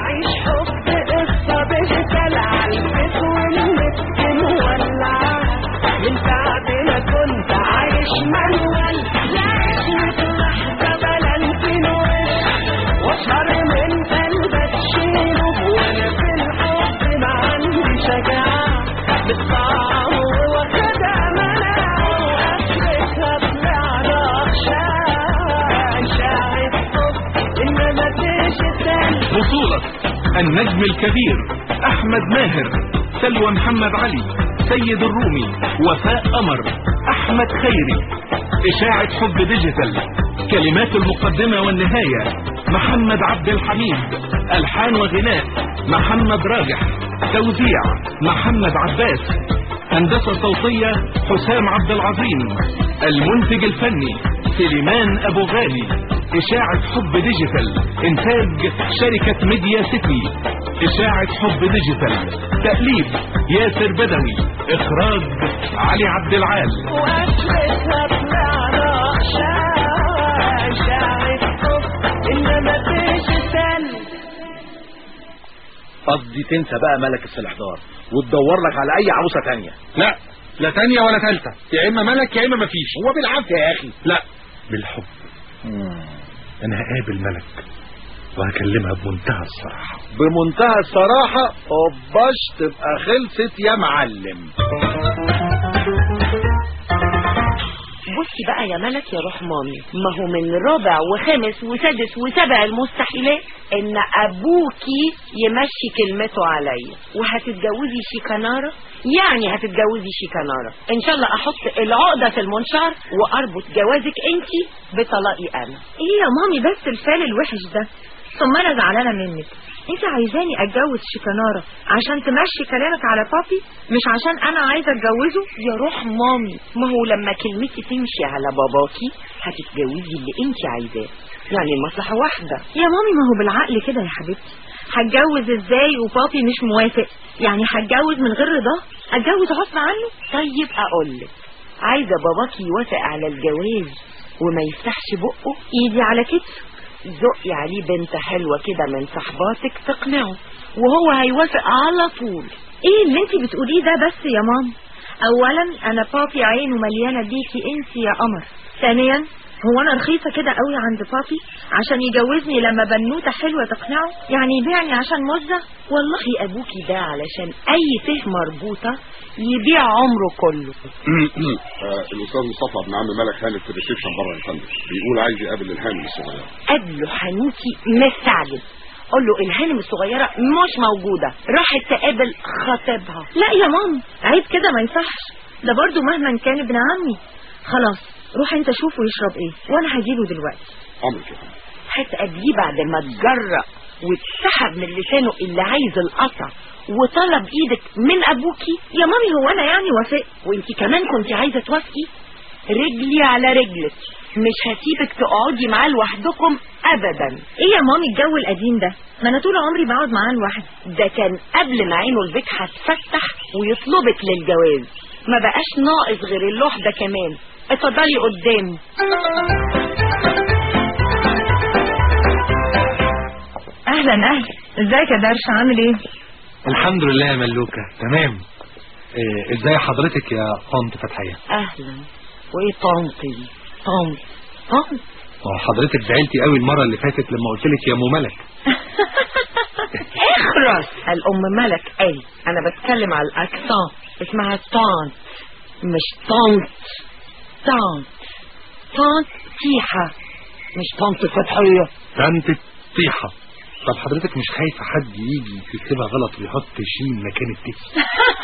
نعيش حب قصة بهتل عالبيت والمسكن ولع من بعد ما كنت عايش منول لعيش لحظة بلنتين وش واشهر من قلبك شيله وانا في الحب ما عندي شجاعة بالطعم واخدها مناعة واخرتها طلع رخشان شاعر حب انما تشتغل بطولة النجم الكبير أحمد ماهر سلوى محمد علي سيد الرومي وفاء قمر أحمد خيري إشاعة حب ديجيتال كلمات المقدمة والنهاية محمد عبد الحميد ألحان وغناء محمد راجح توزيع محمد عباس هندسة صوتية حسام عبد العظيم المنتج الفني سليمان أبو غالي إشاعة حب ديجيتال إنتاج شركة ميديا سيتي إشاعة حب ديجيتال تأليف ياسر بدوي إخراج علي عبد العال واخرتها طلع رخشان شاعر حب انما تشتغل قصدي تنسى بقى ملك السلحدار وتدور لك على اي عروسه تانية لا لا تانية ولا تالتة يا اما ملك يا اما مفيش هو بالعافيه يا اخي لا بالحب انا هقابل ملك وهكلمها بمنتهى الصراحة بمنتهى الصراحه اوباش تبقى خلصت يا معلم بصي بقى يا ملك يا روح مامي ما هو من رابع وخامس وسادس وسبع المستحيلات ان ابوكي يمشي كلمته عليا وهتتجوزي شيكانارة يعني هتتجوزي شيكانارة ان شاء الله احط العقدة في المنشار واربط جوازك انتي بطلاقي انا ايه يا مامي بس الفال الوحش ده ثم انا زعلانه منك انت عايزاني اتجوز شيكانارة عشان تمشي كلامك على بابي مش عشان انا عايزه اتجوزه يا روح مامي ما هو لما كلمتي تمشي على باباكي هتتجوزي اللي انتي عايزاه يعني المصلحة واحدة يا مامي ما هو بالعقل كده يا حبيبتي هتجوز ازاي وبابي مش موافق يعني هتجوز من غير رضا اتجوز غصب عنه طيب اقولك عايزة باباكي يوافق على الجواز وما يفتحش بقه ايدي على كتفه زقي عليه بنت حلوة كده من صحباتك تقنعه وهو هيوافق على طول ايه اللي انت بتقوليه ده بس يا ماما اولا انا بابي عينه مليانه بيكي انت يا قمر ثانيا هو انا رخيصه كده قوي عند بابي عشان يجوزني لما بنوته حلوه تقنعه يعني يبيعني عشان مزه والله ابوكي ده علشان اي فه مربوطة يبيع عمره كله آه، الاستاذ مصطفى ابن عم ملك هانم في الريسبشن بره يا فندم بيقول عايز يقابل الهانم الصغيره قبله حنوتي مستعجل قول له الهانم الصغيرة مش موجودة راحت تقابل خطيبها لا يا ماما عيب كده ما يصحش ده برضو مهما كان ابن عمي خلاص روح انت شوفه يشرب ايه وانا هجيله دلوقتي امرك يا فندم هتقابليه بعد ما اتجرأ واتسحب من لسانه اللي عايز القطع وطلب ايدك من ابوكي يا مامي هو انا يعني وافقت وانت كمان كنت عايزة توافقي رجلي على رجلك مش هسيبك تقعدي معاه لوحدكم ابدا ايه يا مامي الجو القديم ده ما انا طول عمري بقعد معاه لوحدي ده كان قبل ما عينه البيت هتفتح ويطلبك للجواز ما بقاش ناقص غير اللوح ده كمان اتفضلي قدامي اهلا اهلا ازيك يا درش عامل ايه الحمد لله يا ملوكة تمام إيه، ازاي حضرتك يا طنط فتحية اهلا وايه طنطي دي طنط طنط ما حضرتك زعلتي قوي المرة اللي فاتت لما قلت لك يا ام ملك اخرس الام ملك اي انا بتكلم على الاكسان اسمها طانت مش طنط طنط طنط تيحة مش طنط فتحية طنط طيحة طب حضرتك مش خايفة حد يجي يكتبها غلط ويحط شين مكان التي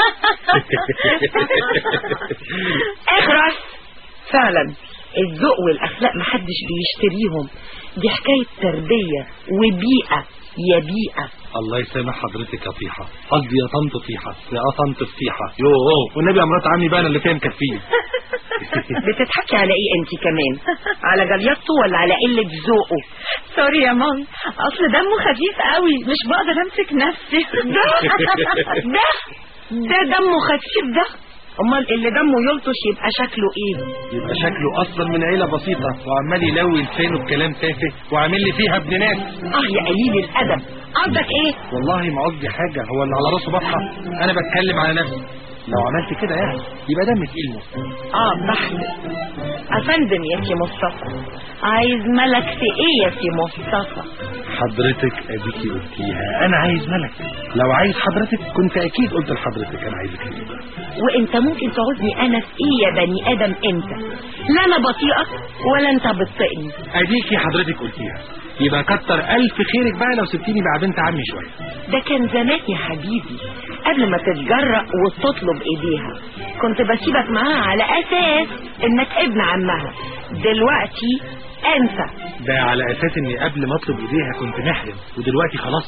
اخرس فعلا الذوق والاخلاق محدش بيشتريهم دي حكاية تربية وبيئة يا بيئة الله يسامح حضرتك يا طيحة قصدي يا طنط طيحة يا طنط فطيحة يوه والنبي يا مرات عمي بقى انا اللي فيها مكفيه بتضحكي على ايه انت كمان على جليطته ولا على قلة ذوقه سوري يا مامي اصل دمه خفيف قوي مش بقدر امسك نفسي ده ده ده دمه خفيف ده امال اللي دمه يلطش يبقى شكله ايه يبقى شكله اصلا من عيلة بسيطة وعمال يلوي لسانه بكلام تافه وعامل لي فيها ابن ناس اه يا قليل الادب قصدك ايه والله ما قصدي حاجة هو اللي على راسه بطحة انا بتكلم على نفسي لو عملت كده يعني يبقى دم تقيل موت اه بحث افندم يا سي مصطفى عايز ملك في ايه يا سي مصطفى حضرتك اديكي قلتيها انا عايز ملك لو عايز حضرتك كنت اكيد قلت لحضرتك انا عايزك في ايه وانت ممكن تعوزني انا في ايه يا بني ادم انت لا انا بطيئك ولا انت بتطيقني اديكي حضرتك قلتيها يبقى كتر الف خيرك بقى لو سبتيني مع بنت عمي شويه ده كان زمان يا حبيبي قبل ما تتجرأ وتطلب ايديها كنت بسيبك معاها على اساس انك ابن عمها دلوقتي انت ده على اساس اني قبل ما اطلب ايديها كنت محرم ودلوقتي خلاص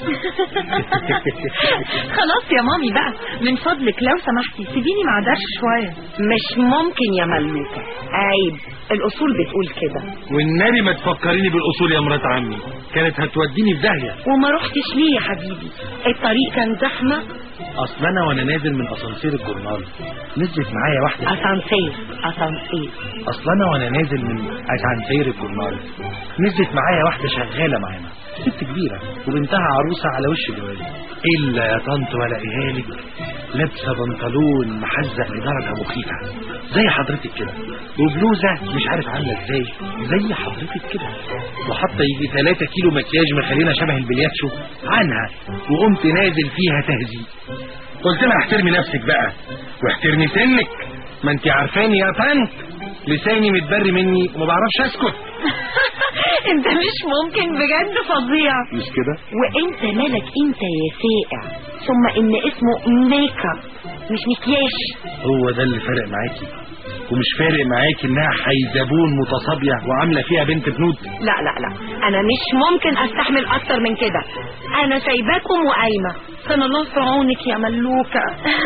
خلاص يا مامي بقى من فضلك لو سمحتي سيبيني مع درش شوية مش ممكن يا ملوكة عيب الاصول بتقول كده والنبي ما تفكريني بالاصول يا مرات عمي كانت هتوديني في داهيه وما رحتش ليه يا حبيبي الطريق كان زحمة اصل انا وانا نازل من اسانسير الجورنال نزلت معايا واحده اسانسير اسانسير اصل انا وانا نازل من اسانسير الجورنال نزلت معايا واحده شغاله معانا ست كبيره وبنتها عروسه على وش جواز الا يا طنط ولا اهالك لابسه بنطلون محزق لدرجه مخيفه زي حضرتك كده وبلوزه مش عارف عامله ازاي زي حضرتك كده وحاطه يجي 3 كيلو مكياج مخلينا شبه البلياتشو عنها وقمت نازل فيها تهزيق قلت لها احترمي نفسك بقى واحترمي سنك ما انت عارفاني يا طنط لساني متبري مني وما بعرفش اسكت انت مش ممكن بجد فظيع مش كده وانت مالك انت يا سائع ثم ان اسمه ميك اب مش مكياج هو ده اللي فارق معاكي ومش فارق معاكي انها حيزبون متصابيه وعامله فيها بنت بنود لا لا لا انا مش ممكن استحمل اكتر من كده انا سايباكم وقايمه كان الله في عونك يا ملوكه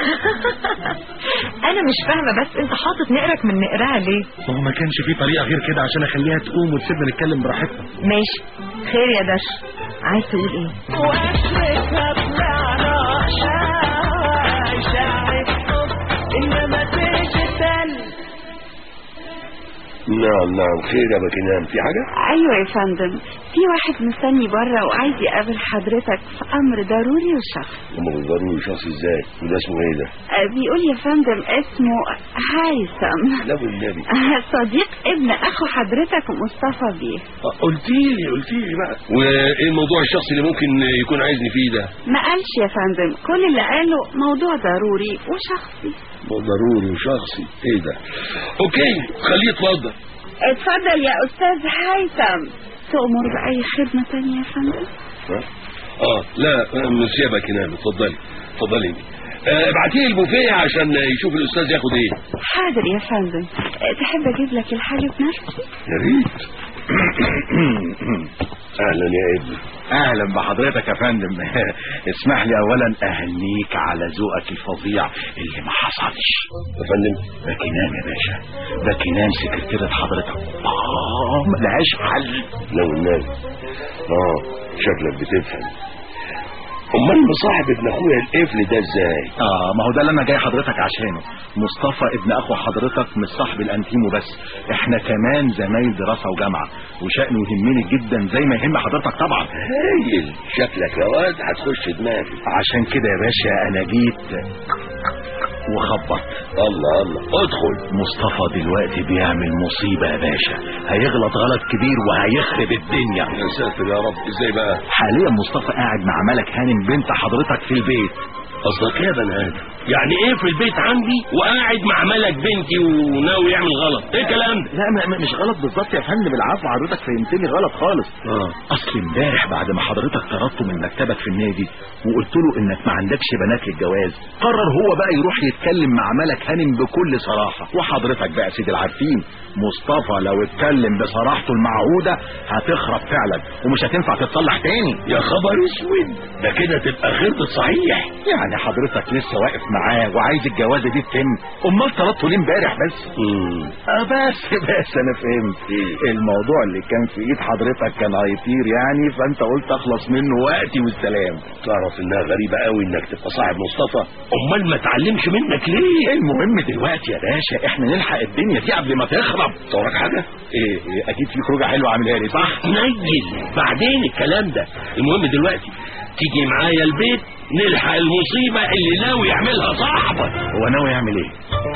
انا مش فاهمة بس انت حاطط نقرك من نقرها ليه ما هو ما كانش في طريقه غير كده عشان اخليها تقوم وتسيبنا نتكلم براحتنا ماشي خير يا دش عايز تقول ايه واخرتها طلعنا شاعر حب انما تجتل نعم نعم خير يا بكنام في حاجة؟ ايوه يا فندم في واحد مستني بره وعايز يقابل حضرتك في امر ضروري وشخصي هم ضروري شخص ازاي؟ وده اسمه ايه ده؟ آه، بيقول يا فندم اسمه هيثم لا والنبي آه، صديق ابن اخو حضرتك مصطفى بيه قلتي لي قلتي لي بقى وايه الموضوع الشخصي اللي ممكن يكون عايزني فيه ده؟ ما قالش يا فندم كل اللي قاله موضوع ضروري وشخصي ضروري وشخصي ايه ده؟ اوكي خليه يتفضل اتفضل يا استاذ هيثم تؤمر باي خدمه تانية يا فندم ها؟ اه لا مش يا بكنام اتفضلي اتفضلي آه، ابعتي لي البوفيه عشان يشوف الاستاذ ياخد ايه حاضر يا فندم آه، تحب اجيب لك الحاجه بنفسي يا ريت اهلا يا ابني اهلا بحضرتك يا فندم اسمح لي اولا اهنيك على ذوقك الفظيع اللي ما حصلش يا فندم باكينام يا باشا باكينام سكرتيرة حضرتك اه ملهاش حل لا والنبي اه شكلك بتفهم امال مصاحب ابن اخويا القفل ده ازاي اه ما هو ده اللي انا جاي حضرتك عشانه مصطفى ابن اخو حضرتك مش صاحب الانتيم وبس احنا كمان زمايل دراسه وجامعه وشأنه يهمني جدا زي ما يهم حضرتك طبعا هايل شكلك يا واد هتخش دماغي عشان كده يا باشا انا جيت وخبط الله الله ادخل مصطفى دلوقتي بيعمل مصيبة يا باشا هيغلط غلط كبير وهيخرب الدنيا يا ساتر يا رب ازاي بقى حاليا مصطفى قاعد مع ملك هانم بنت حضرتك في البيت قصدك ايه يا بني ادم يعني ايه في البيت عندي وقاعد مع ملك بنتي وناوي يعمل غلط ايه الكلام ده لا ما- ما- مش غلط بالظبط يا فندم العفو حضرتك فهمتني غلط خالص اه اصل امبارح بعد ما حضرتك طردته من مكتبك في النادي وقلت له انك ما عندكش بنات للجواز قرر هو بقى يروح يتكلم مع ملك هانم بكل صراحة وحضرتك بقى سيد العارفين مصطفى لو اتكلم بصراحته المعهودة هتخرب فعلا ومش هتنفع تتصلح تاني يا خبر اسود ده كده تبقى خربت صحيح يعني حضرتك لسه واقف معاه وعايز الجوازة دي تتم امال طلبته ليه امبارح بس امم اه بس بس انا فهمت الموضوع اللي كان في ايد حضرتك كان هيطير يعني فانت قلت اخلص منه وقتي والسلام تعرف انها غريبة قوي انك تبقى صاحب مصطفى امال ما اتعلمش منك ليه المهم دلوقتي يا باشا احنا نلحق الدنيا دي قبل ما تخرب وراك حاجة ايه, إيه اكيد في خروجه حلوه عاملها لي صح نيل بعدين الكلام ده المهم دلوقتي تيجي معايا البيت نلحق المصيبة اللي ناوي يعملها صاحبك هو ناوي يعمل ايه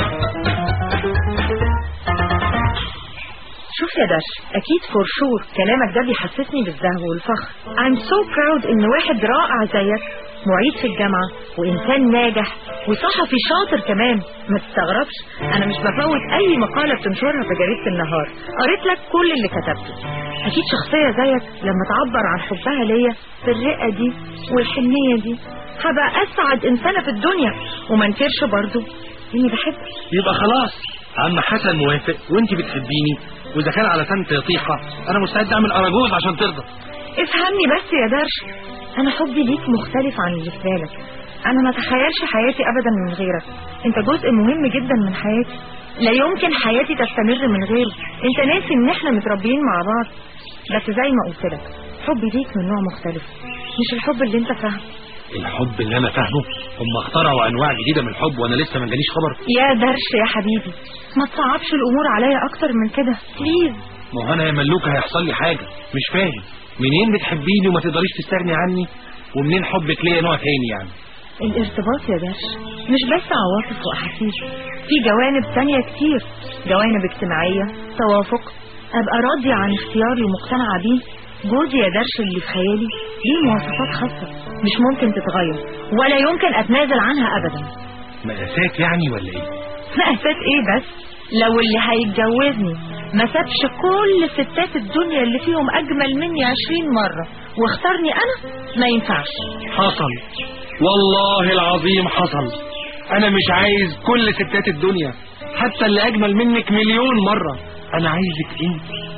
شوف يا داش اكيد فور شور كلامك ده بيحسسني بالزهو والفخر I'm so proud ان واحد رائع زيك معيد في الجامعة وانسان ناجح وصحفي شاطر كمان ما تستغربش انا مش بفوت اي مقالة بتنشرها في جريدة النهار قريت لك كل اللي كتبته اكيد شخصية زيك لما تعبر عن حبها ليا بالرقة دي والحنية دي هبقى اسعد انسانة في الدنيا وما انكرش برضو اني بحبك يبقى خلاص عم حسن موافق وانت بتحبيني واذا كان على سنة يطيحة انا مستعد اعمل اراجوز عشان ترضى افهمني بس يا درش انا حبي ليك مختلف عن اللي في بالك انا ما اتخيلش حياتي ابدا من غيرك انت جزء مهم جدا من حياتي لا يمكن حياتي تستمر من غيره انت ناسي ان احنا متربيين مع بعض بس زي ما قلت لك حبي ليك من نوع مختلف مش الحب اللي انت فاهمه الحب اللي انا فاهمه هم اخترعوا انواع جديدة من الحب وانا لسه ما جاليش خبر يا درش يا حبيبي ما تصعبش الامور عليا اكتر من كده بليز ما هو انا يا ملوكة هيحصل لي حاجة مش فاهم منين بتحبيني وما تقدريش تستغني عني ومنين حبك ليا نوع تاني يعني الارتباط يا درش مش بس عواطف واحاسيس في جوانب تانية كتير جوانب اجتماعية توافق ابقى راضية عن اختياري ومقتنعة بيه جوزي يا درش اللي في خيالي ليه مواصفات خاصة مش ممكن تتغير ولا يمكن اتنازل عنها ابدا مقاسات يعني ولا ايه مقاسات ايه بس لو اللي هيتجوزني ما سابش كل ستات الدنيا اللي فيهم اجمل مني عشرين مرة واختارني انا ما ينفعش حصل والله العظيم حصل انا مش عايز كل ستات الدنيا حتى اللي اجمل منك مليون مرة انا عايزك انت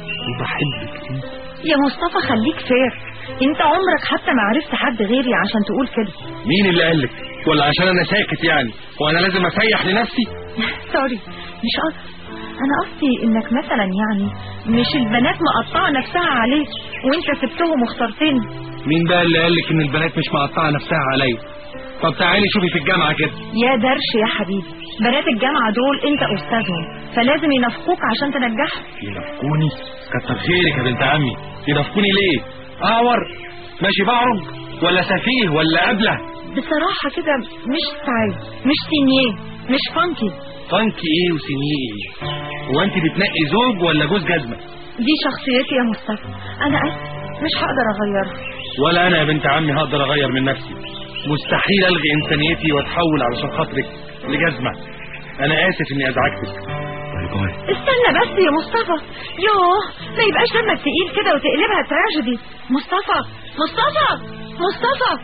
وبحبك انت يا مصطفى خليك فير انت عمرك حتى ما عرفت حد غيري عشان تقول كده مين اللي قالك ولا عشان انا ساكت يعني وانا لازم اسيح لنفسي سوري مش قصدي انا قصدي انك مثلا يعني مش البنات مقطعه نفسها عليك وانت سبتهم واخترتني مين بقى اللي قالك ان البنات مش مقطعه نفسها عليا طب تعالي شوفي في الجامعة كده يا درش يا حبيبي بنات الجامعة دول انت استاذهم فلازم ينافقوك عشان تنجحهم ينافقوني كتر خيرك يا بنت عمي ينافقوني ليه اعور ماشي بعرج ولا سفيه ولا قبله بصراحة كده مش ستايل مش سينيه مش فانكي فانكي ايه وسنيه ايه هو انت بتنقي زوج ولا جوز جزمة دي شخصيتي يا مصطفى انا اسف مش هقدر اغيرها ولا انا يا بنت عمي هقدر اغير من نفسي مستحيل الغي انسانيتي واتحول علشان خاطرك لجزمة انا اسف اني ازعجتك باي باي استنى بس يا مصطفى يوه ما يبقاش دمك تقيل كده وتقلبها تراجيدي مصطفى مصطفى مصطفى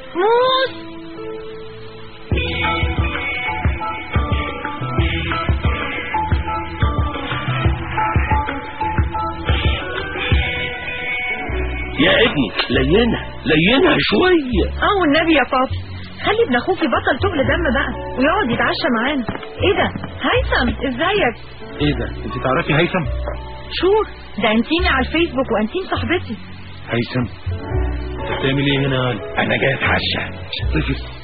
موس يا ابني لينها لينها شوية اه والنبي يا بابا خلي ابن اخوكي بطل تقل دم بقى ويقعد يتعشى معانا ايه ده هيثم ازيك ايه ده انت تعرفي هيثم شور ده انتيمي على الفيسبوك وانتيم صاحبتي هيثم انت بتعمل ايه هنا انا جاي اتعشى طفل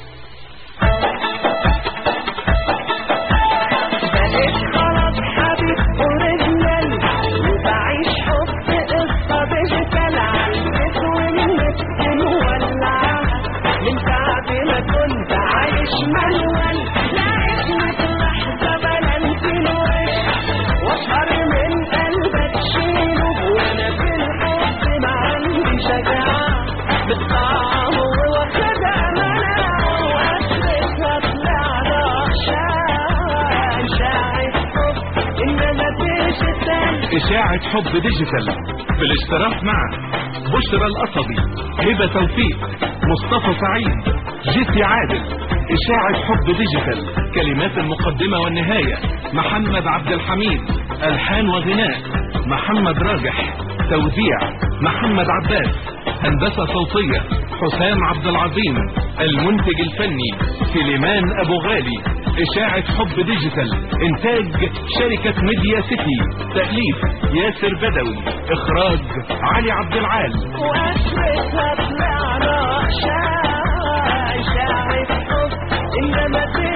بقيت خلاص حبيب اوريجينال وبعيش حب قصة ديجيتال عالبيت والنت مولعة من بعد ما كنت عايش ملول لقيت لحظة بلنت الوش واسهر من قلبك شيله وانا في الحب ما عندي شجاعة بالطعم واخدها مناعة واخرتها طلعنا شاي شاي حب انما ديجيتال إشاعة حب ديجيتال بالاشتراك مع بشرى القصبي هبة توفيق مصطفى سعيد جيسي عادل إشاعة حب ديجيتال كلمات المقدمة والنهاية محمد عبد الحميد ألحان وغناء محمد راجح توزيع محمد عباس هندسة صوتية حسام عبد العظيم المنتج الفني سليمان أبو غالي إشاعة حب ديجيتال إنتاج شركة ميديا سيتي تأليف ياسر بدوي إخراج علي عبد العال واخرتها طلعنا شاي شاي حب انما ديجيتال